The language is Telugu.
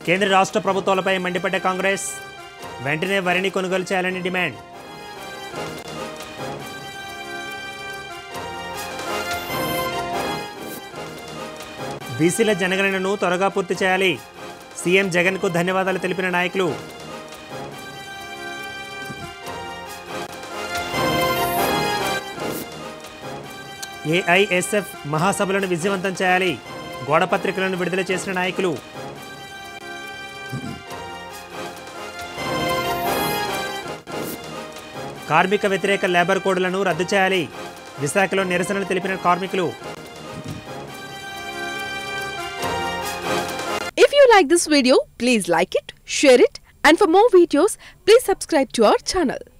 కేంద్ర రాష్ట్ర ప్రభుత్వాలపై మండిపడ్డ కాంగ్రెస్ వెంటనే వరిని కొనుగోలు చేయాలని డిమాండ్ బీసీల జనగణనను త్వరగా పూర్తి చేయాలి సీఎం జగన్కు ధన్యవాదాలు తెలిపిన నాయకులు ఏఐఎస్ఎఫ్ మహాసభలను విజయవంతం చేయాలి గోడపత్రికలను విడుదల చేసిన నాయకులు కార్మిక వ్యతిరేక లేబర్ కోడ్లను రద్దు చేయాలి విశాఖలో నిరసనలు తెలిపిన కార్మికులు If you like this video, please like it, share it, and for more videos, please subscribe to our channel.